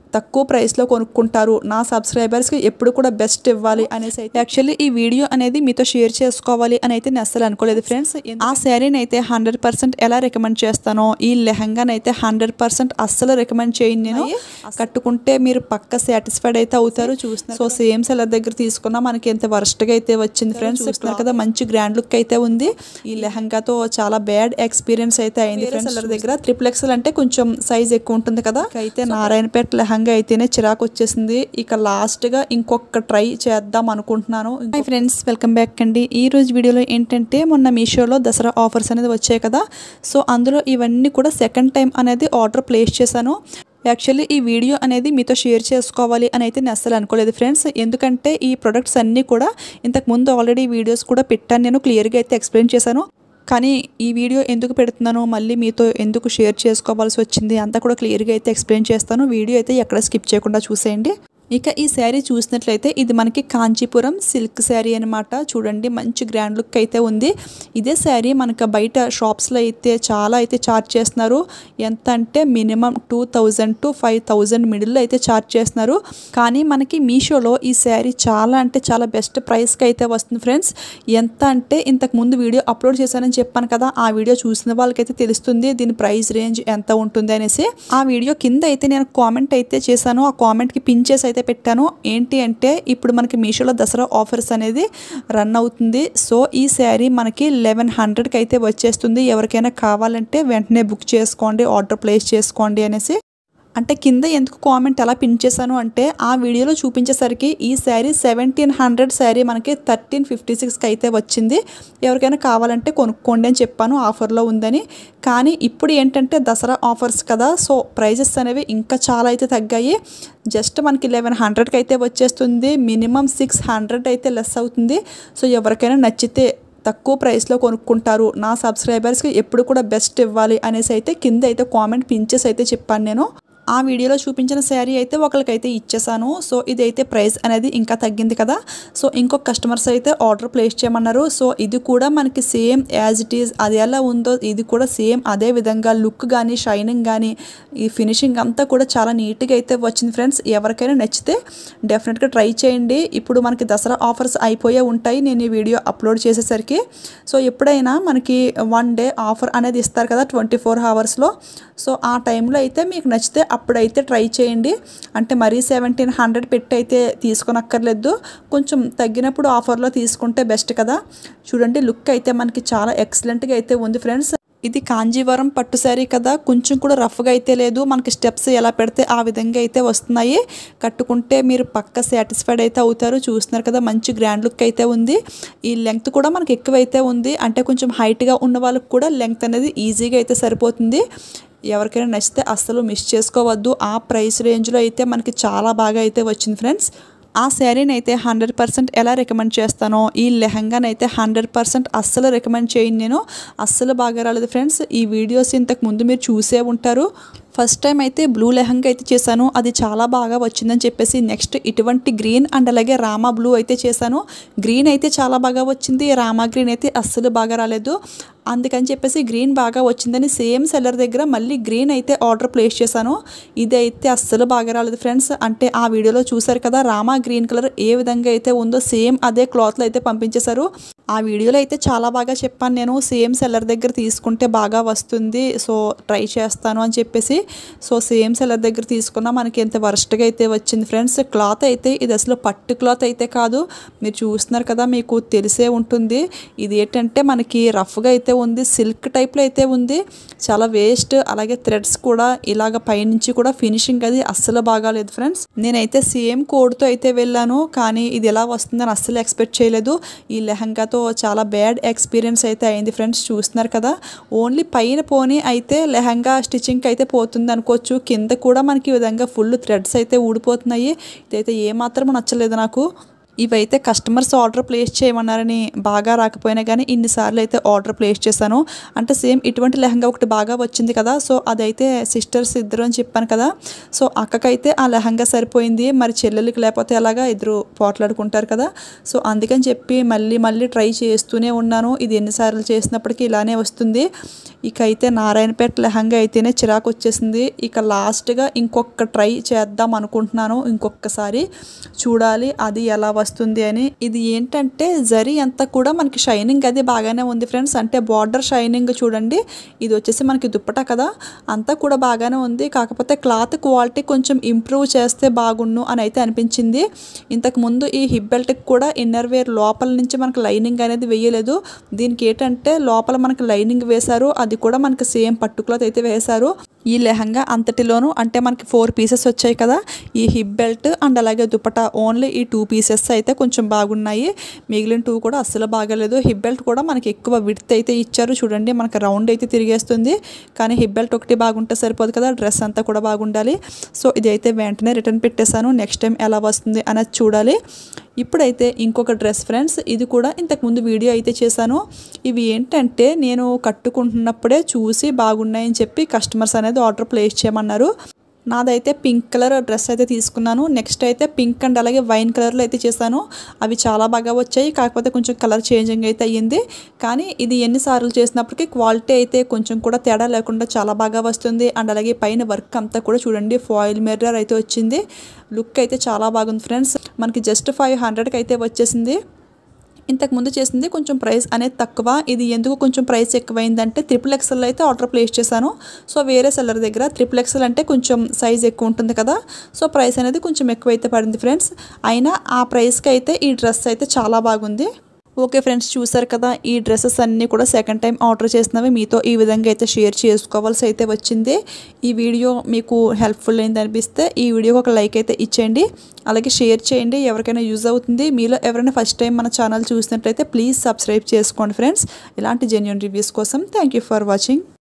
తక్కువ ప్రైస్లో కొనుక్కుంటారు నా సబ్స్క్రైబర్స్కి ఎప్పుడు కూడా బెస్ట్ ఇవ్వాలి అనేసి అయితే యాక్చువల్లీ ఈ వీడియో అనేది మీతో షేర్ చేసుకోవాలి అని అయితే నేను అస్సలు అనుకోలేదు ఫ్రెండ్స్ ఆ శారీని అయితే హండ్రెడ్ పర్సెంట్ ఎలా రికమెండ్ చేస్తానో ఈ లెహంగాని అయితే హండ్రెడ్ పర్సెంట్ అస్సలు రికమెండ్ చేయను నేను కట్టుకుంటే మీరు పక్క సాటిస్ఫైడ్ అయితే అవుతారు చూస్తున్నారు సో సేమ్ సెలర్ దగ్గర తీసుకున్నా మనకి ఎంత వర్స్ట్గా అయితే వచ్చింది ఫ్రెండ్స్ చూస్తున్నారు కదా మంచి గ్రాండ్ లుక్ అయితే ఉంది ఈ లెహంగాతో చాలా బ్యాడ్ ఎక్స్పీరియన్స్ అయితే అయింది ఫ్రెండ్స్ సెలర్ దగ్గర ట్రిపుల్ ఎక్సెల్ అంటే కొంచెం సైజ్ ఎక్కువ ఉంటుంది కదా అయితే నారాయణపేట లెహంగా అయితేనే చిరాకు వచ్చేసింది ఇక లాస్ట్ గా ఇంకొక ట్రై చేద్దాం అనుకుంటున్నాను హాయ్ ఫ్రెండ్స్ వెల్కమ్ బ్యాక్ అండి ఈ రోజు వీడియోలో ఏంటంటే మొన్న మీషోలో దసరా ఆఫర్స్ అనేది వచ్చాయి కదా సో అందులో ఇవన్నీ కూడా సెకండ్ టైం అనేది ఆర్డర్ ప్లేస్ చేశాను యాక్చువల్లీ ఈ వీడియో అనేది మీతో షేర్ చేసుకోవాలి అని అయితే నేను అస్సలు అనుకోలేదు ఫ్రెండ్స్ ఎందుకంటే ఈ ప్రొడక్ట్స్ అన్నీ కూడా ఇంతకు ముందు ఆల్రెడీ వీడియోస్ కూడా పెట్టాను నేను క్లియర్గా అయితే ఎక్స్ప్లెయిన్ చేశాను కానీ ఈ వీడియో ఎందుకు పెడుతున్నానో మళ్ళీ మీతో ఎందుకు షేర్ చేసుకోవాల్సి వచ్చింది అంతా కూడా క్లియర్గా అయితే ఎక్స్ప్లెయిన్ చేస్తాను వీడియో అయితే ఎక్కడ స్కిప్ చేయకుండా చూసేయండి ఇక ఈ శారీ చూసినట్లయితే ఇది మనకి కాంచీపురం సిల్క్ శారీ అనమాట చూడండి మంచి గ్రాండ్ లుక్ అయితే ఉంది ఇదే శారీ మనకి బయట షాప్స్లో అయితే చాలా అయితే ఛార్జ్ చేస్తున్నారు ఎంత అంటే minimum two thousand to five thousand మిడిల్లో అయితే ఛార్జ్ చేస్తున్నారు కానీ మనకి మీషోలో ఈ శారీ చాలా అంటే చాలా బెస్ట్ ప్రైస్కి అయితే వస్తుంది ఫ్రెండ్స్ ఎంత అంటే ఇంతకు ముందు వీడియో అప్లోడ్ చేశానని చెప్పాను కదా ఆ వీడియో చూసిన వాళ్ళకైతే తెలుస్తుంది దీని ప్రైస్ రేంజ్ ఎంత ఉంటుంది అనేసి ఆ వీడియో కింద అయితే నేను కామెంట్ అయితే చేశాను ఆ కామెంట్కి పిన్ చేసి అయితే పెట్టాను ఏంటి అంటే ఇప్పుడు మనకి మీషోలో దసరా ఆఫర్స్ అనేది రన్ అవుతుంది సో ఈ శారీ మనకి లెవెన్ హండ్రెడ్కి అయితే వచ్చేస్తుంది ఎవరికైనా కావాలంటే వెంటనే బుక్ చేసుకోండి ఆర్డర్ ప్లేస్ చేసుకోండి అనేసి అంటే కింద ఎందుకు కామెంట్ ఎలా పిన్ చేశాను అంటే ఆ వీడియోలో చూపించేసరికి ఈ శారీ సెవెంటీన్ హండ్రెడ్ శారీ మనకి థర్టీన్ ఫిఫ్టీ సిక్స్కి అయితే వచ్చింది ఎవరికైనా కావాలంటే కొనుక్కోండి అని చెప్పాను ఆఫర్లో ఉందని కానీ ఇప్పుడు ఏంటంటే దసరా ఆఫర్స్ కదా సో ప్రైజెస్ అనేవి ఇంకా చాలా అయితే తగ్గాయి జస్ట్ మనకి లెవెన్ హండ్రెడ్కి అయితే వచ్చేస్తుంది మినిమం సిక్స్ హండ్రెడ్ అయితే లెస్ అవుతుంది సో ఎవరికైనా నచ్చితే తక్కువ ప్రైస్లో కొనుక్కుంటారు నా సబ్స్క్రైబర్స్కి ఎప్పుడు కూడా బెస్ట్ ఇవ్వాలి అనేసి అయితే కింద అయితే కామెంట్ పించెస్ అయితే చెప్పాను నేను ఆ వీడియోలో చూపించిన శారీ అయితే ఒకరికైతే ఇచ్చేసాను సో ఇదైతే ప్రైస్ అనేది ఇంకా తగ్గింది కదా సో ఇంకొక కస్టమర్స్ అయితే ఆర్డర్ ప్లేస్ చేయమన్నారు సో ఇది కూడా మనకి సేమ్ యాజ్ ఇట్ ఈజ్ అది ఎలా ఉందో ఇది కూడా సేమ్ అదే విధంగా లుక్ కానీ షైనింగ్ కానీ ఈ ఫినిషింగ్ అంతా కూడా చాలా నీట్గా అయితే వచ్చింది ఫ్రెండ్స్ ఎవరికైనా నచ్చితే డెఫినెట్గా ట్రై చేయండి ఇప్పుడు మనకి దసరా ఆఫర్స్ అయిపోయే ఉంటాయి నేను ఈ వీడియో అప్లోడ్ చేసేసరికి సో ఎప్పుడైనా మనకి వన్ డే ఆఫర్ అనేది ఇస్తారు కదా ట్వంటీ ఫోర్ అవర్స్లో సో ఆ టైంలో అయితే మీకు నచ్చితే అప్పుడైతే ట్రై చేయండి అంటే మరీ సెవెంటీన్ హండ్రెడ్ పెట్టి అయితే తీసుకోనక్కర్లేదు కొంచెం తగ్గినప్పుడు ఆఫర్లో తీసుకుంటే బెస్ట్ కదా చూడండి లుక్ అయితే మనకి చాలా ఎక్సలెంట్గా అయితే ఉంది ఫ్రెండ్స్ ఇది కాంజీవరం పట్టు శారీ కదా కొంచెం కూడా రఫ్గా అయితే లేదు మనకి స్టెప్స్ ఎలా పెడితే ఆ విధంగా అయితే వస్తున్నాయి కట్టుకుంటే మీరు పక్క సాటిస్ఫైడ్ అయితే అవుతారు చూస్తున్నారు కదా మంచి గ్రాండ్ లుక్ అయితే ఉంది ఈ లెంగ్త్ కూడా మనకి ఎక్కువ అయితే ఉంది అంటే కొంచెం హైట్గా ఉన్న వాళ్ళకి కూడా లెంగ్త్ అనేది ఈజీగా అయితే సరిపోతుంది ఎవరికైనా నచ్చితే అస్సలు మిస్ చేసుకోవద్దు ఆ ప్రైస్ రేంజ్లో అయితే మనకి చాలా బాగా అయితే వచ్చింది ఫ్రెండ్స్ ఆ శారీని అయితే హండ్రెడ్ పర్సెంట్ ఎలా రికమెండ్ చేస్తానో ఈ లెహంగాని అయితే హండ్రెడ్ పర్సెంట్ అస్సలు రికమెండ్ చేయను నేను అస్సలు బాగా రాలేదు ఫ్రెండ్స్ ఈ వీడియోస్ ఇంతకు ముందు మీరు చూసే ఉంటారు ఫస్ట్ టైం అయితే బ్లూ లెహంగా అయితే చేశాను అది చాలా బాగా వచ్చిందని చెప్పేసి నెక్స్ట్ ఇటువంటి గ్రీన్ అండ్ అలాగే రామా బ్లూ అయితే చేశాను గ్రీన్ అయితే చాలా బాగా వచ్చింది రామా గ్రీన్ అయితే అస్సలు బాగా రాలేదు అందుకని చెప్పేసి గ్రీన్ బాగా వచ్చిందని సేమ్ సెల్లర్ దగ్గర మళ్ళీ గ్రీన్ అయితే ఆర్డర్ ప్లేస్ చేశాను ఇది అయితే అస్సలు బాగా రాలేదు ఫ్రెండ్స్ అంటే ఆ వీడియోలో చూసారు కదా రామా గ్రీన్ కలర్ ఏ విధంగా అయితే ఉందో సేమ్ అదే క్లాత్లో అయితే పంపించేశారు ఆ వీడియోలో అయితే చాలా బాగా చెప్పాను నేను సేమ్ సెల్లర్ దగ్గర తీసుకుంటే బాగా వస్తుంది సో ట్రై చేస్తాను అని చెప్పేసి సో సేమ్ సెల్లర్ దగ్గర తీసుకున్నా మనకి ఎంత వర్స్ట్గా అయితే వచ్చింది ఫ్రెండ్స్ క్లాత్ అయితే ఇది అసలు పట్టు క్లాత్ అయితే కాదు మీరు చూస్తున్నారు కదా మీకు తెలిసే ఉంటుంది ఇది ఏంటంటే మనకి రఫ్గా అయితే ఉంది సిల్క్ టైప్లో అయితే ఉంది చాలా వేస్ట్ అలాగే థ్రెడ్స్ కూడా ఇలాగ పైనుంచి కూడా ఫినిషింగ్ అది అస్సలు బాగాలేదు ఫ్రెండ్స్ నేనైతే సేమ్ కోడ్తో అయితే వెళ్ళాను కానీ ఇది ఎలా వస్తుందని అస్సలు ఎక్స్పెక్ట్ చేయలేదు ఈ లెహంగాతో చాలా బ్యాడ్ ఎక్స్పీరియన్స్ అయితే అయింది ఫ్రెండ్స్ చూస్తున్నారు కదా ఓన్లీ పైన పోనీ అయితే లెహంగా స్టిచ్చింగ్కి అయితే పోతుంది అనుకోవచ్చు కింద కూడా మనకి ఈ విధంగా ఫుల్ థ్రెడ్స్ అయితే ఊడిపోతున్నాయి ఇదైతే ఏమాత్రం నచ్చలేదు నాకు ఇవైతే కస్టమర్స్ ఆర్డర్ ప్లేస్ చేయమన్నారని బాగా రాకపోయినా కానీ ఇన్నిసార్లు అయితే ఆర్డర్ ప్లేస్ చేశాను అంటే సేమ్ ఇటువంటి లెహంగా ఒకటి బాగా వచ్చింది కదా సో అదైతే సిస్టర్స్ ఇద్దరు అని చెప్పాను కదా సో అక్కకైతే ఆ లెహంగా సరిపోయింది మరి చెల్లెలకి లేకపోతే ఎలాగా ఇద్దరు పోట్లాడుకుంటారు కదా సో అందుకని చెప్పి మళ్ళీ మళ్ళీ ట్రై చేస్తూనే ఉన్నాను ఇది ఎన్నిసార్లు చేసినప్పటికీ ఇలానే వస్తుంది ఇక అయితే నారాయణపేట లెహంగా అయితేనే చిరాకు వచ్చేసింది ఇక లాస్ట్గా ఇంకొక ట్రై చేద్దాం అనుకుంటున్నాను ఇంకొకసారి చూడాలి అది ఎలా వస్తుంది అని ఇది ఏంటంటే జరీ అంతా కూడా మనకి షైనింగ్ అది బాగానే ఉంది ఫ్రెండ్స్ అంటే బార్డర్ షైనింగ్ చూడండి ఇది వచ్చేసి మనకి దుప్పట కదా అంతా కూడా బాగానే ఉంది కాకపోతే క్లాత్ క్వాలిటీ కొంచెం ఇంప్రూవ్ చేస్తే బాగుండు అని అయితే అనిపించింది ఇంతకు ముందు ఈ హిప్ బెల్ట్కి కూడా ఇన్నర్ వేర్ లోపల నుంచి మనకి లైనింగ్ అనేది వేయలేదు దీనికి ఏంటంటే లోపల మనకి లైనింగ్ వేశారు అది కూడా మనకి సేమ్ పట్టు క్లాత్ అయితే వేశారు ఈ లెహంగా అంతటిలోనూ అంటే మనకి ఫోర్ పీసెస్ వచ్చాయి కదా ఈ హిప్ బెల్ట్ అండ్ అలాగే దుపట్టా ఓన్లీ ఈ టూ పీసెస్ అయితే కొంచెం బాగున్నాయి మిగిలిన టూ కూడా అస్సలు బాగలేదు హిప్ బెల్ట్ కూడా మనకి ఎక్కువ విడ్త్ అయితే ఇచ్చారు చూడండి మనకి రౌండ్ అయితే తిరిగేస్తుంది కానీ హిప్ బెల్ట్ ఒకటి బాగుంటే సరిపోదు కదా డ్రెస్ అంతా కూడా బాగుండాలి సో ఇది అయితే వెంటనే రిటర్న్ పెట్టేశాను నెక్స్ట్ టైం ఎలా వస్తుంది అనేది చూడాలి ఇప్పుడైతే ఇంకొక డ్రెస్ ఫ్రెండ్స్ ఇది కూడా ఇంతకుముందు వీడియో అయితే చేశాను ఇవి ఏంటంటే నేను కట్టుకుంటున్నప్పుడే చూసి బాగున్నాయని చెప్పి కస్టమర్స్ అనేది ఆర్డర్ ప్లేస్ చేయమన్నారు నాదైతే పింక్ కలర్ డ్రెస్ అయితే తీసుకున్నాను నెక్స్ట్ అయితే పింక్ అండ్ అలాగే వైన్ కలర్లో అయితే చేశాను అవి చాలా బాగా వచ్చాయి కాకపోతే కొంచెం కలర్ చేంజింగ్ అయితే అయ్యింది కానీ ఇది ఎన్నిసార్లు చేసినప్పటికీ క్వాలిటీ అయితే కొంచెం కూడా తేడా లేకుండా చాలా బాగా వస్తుంది అండ్ అలాగే పైన వర్క్ అంతా కూడా చూడండి ఫాయిల్ మిర్రర్ అయితే వచ్చింది లుక్ అయితే చాలా బాగుంది ఫ్రెండ్స్ మనకి జస్ట్ ఫైవ్ హండ్రెడ్కి అయితే వచ్చేసింది ఇంతకు ముందు చేసింది కొంచెం ప్రైస్ అనేది తక్కువ ఇది ఎందుకు కొంచెం ప్రైస్ ఎక్కువైందంటే త్రిపుల్ ఎక్సెల్ అయితే ఆర్డర్ ప్లేస్ చేశాను సో వేరే సెల్లర్ దగ్గర త్రిపుల్ ఎక్సెల్ అంటే కొంచెం సైజ్ ఎక్కువ ఉంటుంది కదా సో ప్రైస్ అనేది కొంచెం ఎక్కువైతే పడింది ఫ్రెండ్స్ అయినా ఆ ప్రైస్కి అయితే ఈ డ్రెస్ అయితే చాలా బాగుంది ఓకే ఫ్రెండ్స్ చూసారు కదా ఈ డ్రెస్సెస్ అన్నీ కూడా సెకండ్ టైం ఆర్డర్ చేసినవి మీతో ఈ విధంగా అయితే షేర్ చేసుకోవాల్సి అయితే వచ్చింది ఈ వీడియో మీకు హెల్ప్ఫుల్ అయింది అనిపిస్తే ఈ వీడియోకి ఒక లైక్ అయితే ఇచ్చేయండి అలాగే షేర్ చేయండి ఎవరికైనా యూజ్ అవుతుంది మీలో ఎవరైనా ఫస్ట్ టైం మన ఛానల్ చూసినట్లయితే ప్లీజ్ సబ్స్క్రైబ్ చేసుకోండి ఫ్రెండ్స్ ఇలాంటి జెన్యున్ రివ్యూస్ కోసం థ్యాంక్ ఫర్ వాచింగ్